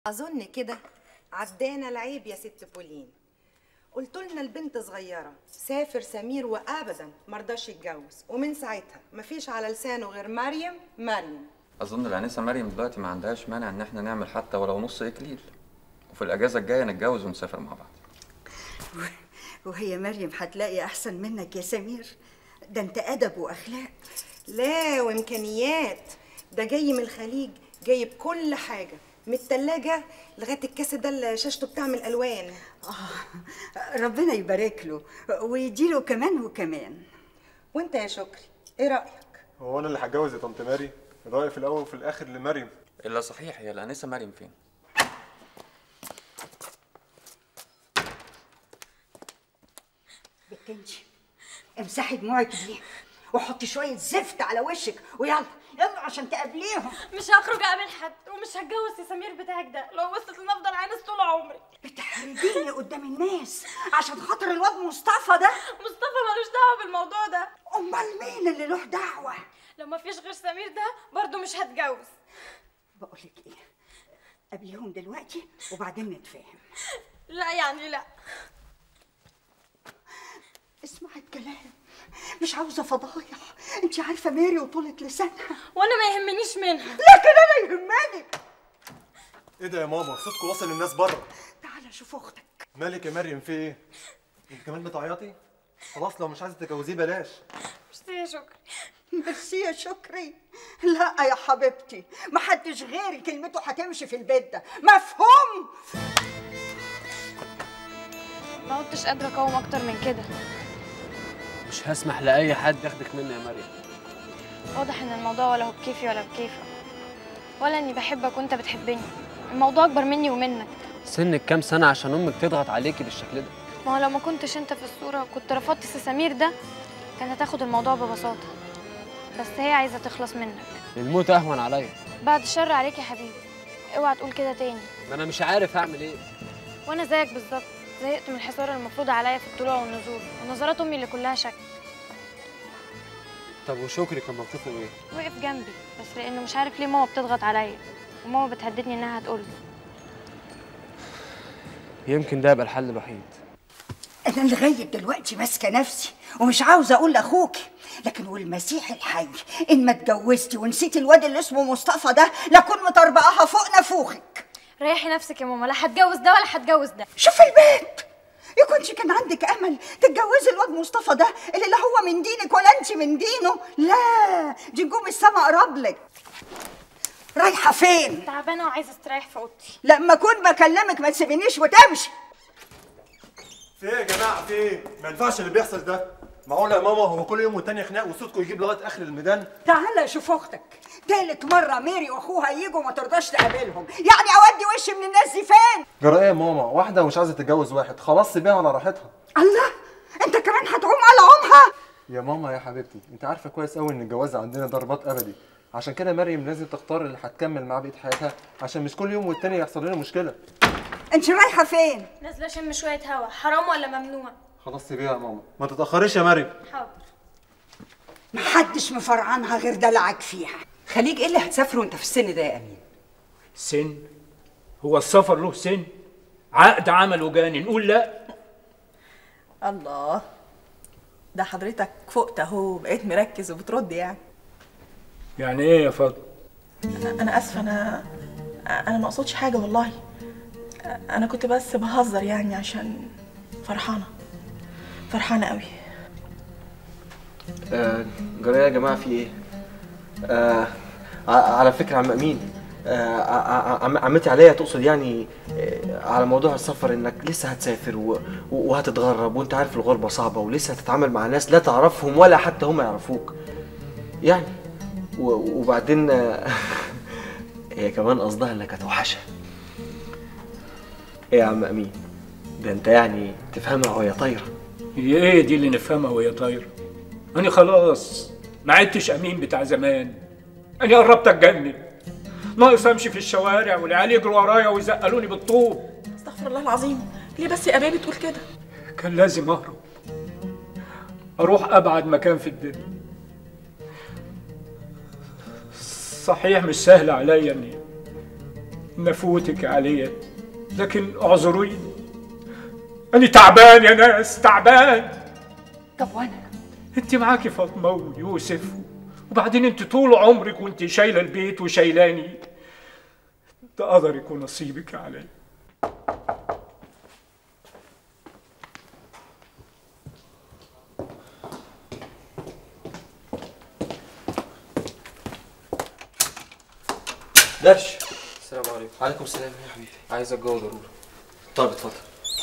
أظن كده عدانا العيب يا ست بولين قلت لنا البنت صغيرة سافر سمير وأبدا مرضاش يتجوز ومن ساعتها مفيش على لسانه غير مريم مريم اظن الانسه مريم دلوقتي ما عندهاش مانع ان احنا نعمل حتى ولو نص اكليل وفي الاجازه الجايه نتجوز ونسافر مع بعض وهي مريم هتلاقي احسن منك يا سمير ده انت ادب واخلاق لا وإمكانيات ده جاي من الخليج جايب كل حاجة من التلاجة لغاية الكاس ده اللي شاشته بتعمل ألوان آه ربنا يبارك له ويديله كمان وكمان وانت يا شكري ايه رأيك؟ هو انا اللي هتجوز يا طنط ماري الرأي في الاول وفي الاخر لمريم الا صحيح هي الانسه مريم فين بتنجي امسحي دموعك دي وحطي شويه زفت على وشك ويلا يلا عشان تقابليهم مش هخرج اقابل حد ومش هتجوز يا سمير بتاعك ده لو وصلت ان افضل عانس طول عمري بتحرجيني قدام الناس عشان خاطر الواد مصطفى ده مصطفى ملوش دعوه بالموضوع ده امال مين اللي له دعوه لو ما فيش غير سمير ده برضو مش هتجوز بقولك ايه قابليهم دلوقتي وبعدين نتفاهم لا يعني لا اسمعي الكلام مش عاوزه فضايح انت عارفه ماري وطولة لسانها وانا ما يهمنيش منها لكن انا يهمني ايه ده يا ماما صوتكم واصل للناس بره تعالى شوف اختك مالك يا مريم في ايه انت كمان بتعيطي خلاص لو مش عايزه تتجوزيه بلاش مش يا شكري ميرسي يا شكري لا يا حبيبتي محدش غيري كلمته هتمشي في البيت ده مفهوم ما كنتش قادره اقاوم اكتر من كده مش هسمح لاي حد ياخدك مني يا مريم واضح ان الموضوع ولا هو بكيفي ولا بكيفك ولا اني بحبك وانت بتحبني الموضوع اكبر مني ومنك سنك كام سنه عشان امك تضغط عليكي بالشكل ده ما هو لو ما كنتش انت في الصوره كنت رفضت سي سمير ده كانت هتاخد الموضوع ببساطه بس هي عايزه تخلص منك الموت اهون عليا بعد الشر عليك يا حبيبي اوعى تقول كده تاني ما انا مش عارف اعمل ايه وانا زيك بالظبط زهقت من الحصار المفروض عليا في الطلوع والنزول ونظرات امي اللي كلها شك طب وشكري كان موقفه ايه وقف جنبي بس لانه مش عارف ليه ماما بتضغط عليا وماما بتهددني انها هتقول يمكن ده يبقى الحل الوحيد انا لغايه دلوقتي ماسكه نفسي ومش عاوزه اقول لاخوكي لكن والمسيح الحي ان ما اتجوزتي ونسيتي الواد اللي اسمه مصطفى ده لاكون مطربقاها فوق نافوخك ريحي نفسك يا ماما لا هتجوز ده ولا هتجوز ده شوفي البيت يكونش كان عندك امل تتجوزي الواد مصطفى ده اللي لا هو من دينك ولا انت من دينه لا دي نجوم السما قرب لك رايحه فين تعبانه وعايزه استريح في اوضتي لما اكون بكلمك ما تسيبينيش وتمشي في ايه يا جماعه في ايه ما ينفعش اللي بيحصل ده معقول يا ماما هو كل يوم والتاني خناق وصوتكم يجيب لغايه اخر الميدان تعالى شوف اختك تالت مرة ميري واخوها يجوا ما ترضاش تقابلهم يعني اودي وشي من الناس دي فين جرى ايه يا ماما واحده ومش عايزه تتجوز واحد خلاص سيبيها على راحتها الله انت كمان هتعوم على عمها يا ماما يا حبيبتي انت عارفه كويس قوي ان الجواز عندنا ضربات ابدي عشان كده مريم لازم تختار اللي هتكمل معاه بقيه حياتها عشان مش كل يوم والتاني يحصل لنا مشكله انت رايحة فين نازله اشم شويه هوا حرام ولا ممنوع خلاص سيبيها يا ماما ما تتاخريش يا مريم حاضر محدش مفرعنها غير دلعك فيها خليج ايه اللي هتسافر وانت في السن ده يا امين سن هو السفر له سن عقد عمل وجاني نقول لا الله ده حضرتك فقت اهو بقيت مركز وبترد يعني يعني ايه يا فاضل انا اسفه انا انا ما اقصدش حاجه والله انا كنت بس بهزر يعني عشان فرحانه فرحانه قوي آه، جرى يا جماعة في ايه؟ آه ع- على فكرة عم أمين آه ع- عم عمتي عليا تقصد يعني آه على موضوع السفر انك لسه هتسافر و- و- وهتتغرب وانت عارف الغربة صعبة ولسه هتتعامل مع ناس لا تعرفهم ولا حتى هم يعرفوك يعني و- وبعدين آه، هي كمان قصدها انك هتوحشها ايه يا عم أمين ده انت يعني تفهمها وهي طايرة هي ايه دي اللي نفهمها وهي طايره انا خلاص ما عدتش امين بتاع زمان انا قربت اتجنن ناقص امشي في الشوارع والعيال يجروا ورايا ويزقلوني بالطوب استغفر الله العظيم ليه بس يا بابي تقول كده كان لازم اهرب اروح ابعد مكان في الدنيا صحيح مش سهل عليا اني نفوتك عليا لكن اعذروني أنا تعبان يا ناس تعبان طب وانا انت معاكي فاطمة ويوسف وبعدين انت طول عمرك وانت شايلة البيت وشايلاني ده قدرك ونصيبك علي درش السلام عليكم عليكم السلام يا حبيبي عايزك جوه ضروري طيب اتفضل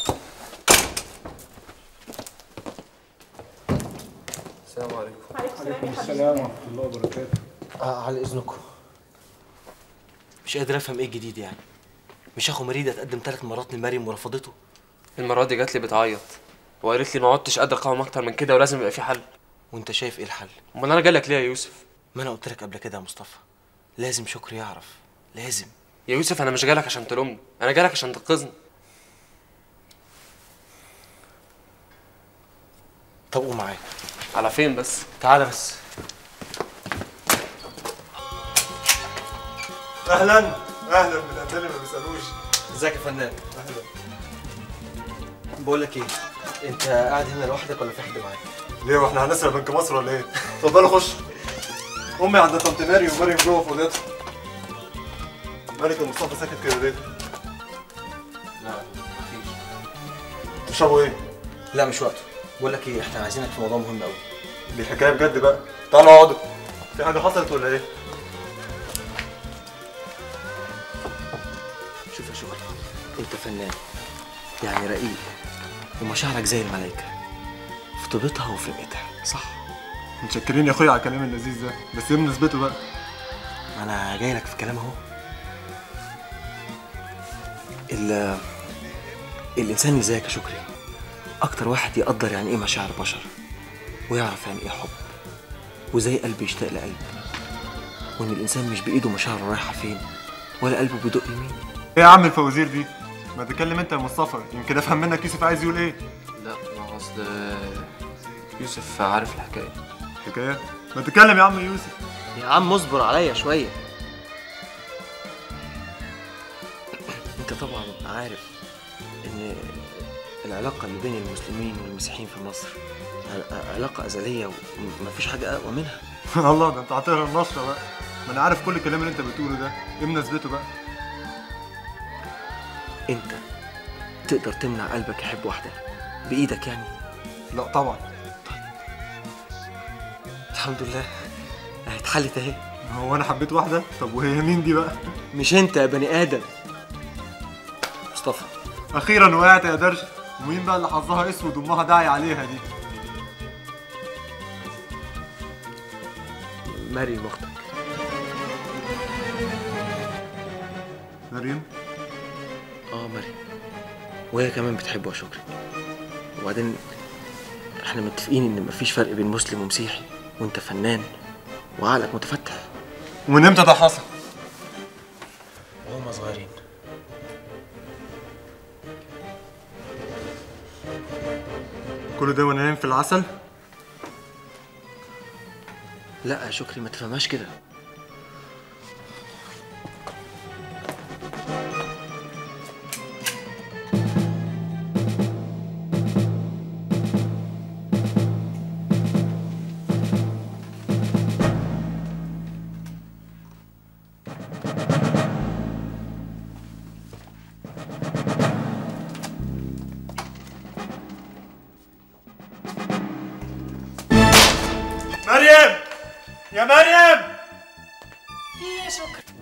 السلام عليكم عليكم السلام ورحمة الله وبركاته آه على اذنكم مش قادر افهم ايه الجديد يعني مش اخو مريدة اتقدم ثلاث مرات لمريم ورفضته المره دي جات لي بتعيط وقالت لي ما عدتش قادر اقاوم اكتر من كده ولازم يبقى في حل وانت شايف ايه الحل امال انا جالك ليه يا يوسف ما انا قلت لك قبل كده يا مصطفى لازم شكري يعرف لازم يا يوسف انا مش جالك عشان تلومني انا جالك عشان تنقذني طب قوم معايا على فين بس تعالى بس اهلا اهلا بالقدام اللي ما بيسالوش ازيك يا فنان اهلا بقول لك ايه انت قاعد هنا لوحدك ولا في حد معاك ليه واحنا هنسرق بنك مصر ولا ايه؟ اتفضلوا خش امي عند طنط ماري ومريم جوه في اوضتها مالك يا مصطفى ساكت كده ليه؟ لا مفيش تشربوا ايه؟ لا مش وقته بقول لك ايه احنا عايزينك في موضوع مهم قوي دي حكايه بجد بقى تعالوا اقعدوا في حاجه حصلت ولا ايه؟ شوف يا شكري انت فنان يعني رقيق ومشاعرك زي الملايكه في طيبتها وفي رقتها صح متشكرين يا اخويا على الكلام اللذيذ ده بس ايه بنسبته بقى؟ ما انا جاي لك في كلام اهو ال الانسان اللي زيك يا شكري اكتر واحد يقدر يعني ايه مشاعر بشر ويعرف يعني ايه حب وزي قلب يشتاق لقلب وان الانسان مش بايده مشاعره رايحه فين ولا قلبه بيدق يمين ايه يا عم الفوازير دي؟ ما تتكلم انت يا مصطفى يمكن افهم منك يوسف عايز يقول ايه؟ لا ما هو اصل يوسف عارف الحكايه حكايه؟ ما تتكلم يا عم يوسف يا عم اصبر عليا شويه انت طبعا عارف ان العلاقه اللي بين المسلمين والمسيحيين في مصر ع- علاقه ازليه ومفيش حاجه اقوى منها الله ده انت هتقرا النشره بقى ما انا عارف كل الكلام اللي انت بتقوله ده ايه مناسبته بقى؟ انت تقدر تمنع قلبك يحب واحده بايدك يعني لا طبعا الحمد لله اتحلت اهي هو انا حبيت واحده طب وهي مين دي بقى؟ مش انت يا بني ادم مصطفى اخيرا وقعت يا درش ومين بقى اللي حظها اسود وامها داعي عليها دي؟ مريم اختك مريم اه مريم وهي كمان بتحبه يا شكري وبعدين احنا متفقين ان مفيش فرق بين مسلم ومسيحي وانت فنان وعقلك متفتح ومن امتى ده حصل؟ وهم صغيرين كل ده وانا نايم في العسل؟ لا يا شكري ما تفهمهاش كده مريم يا مريم في ايه يا شكري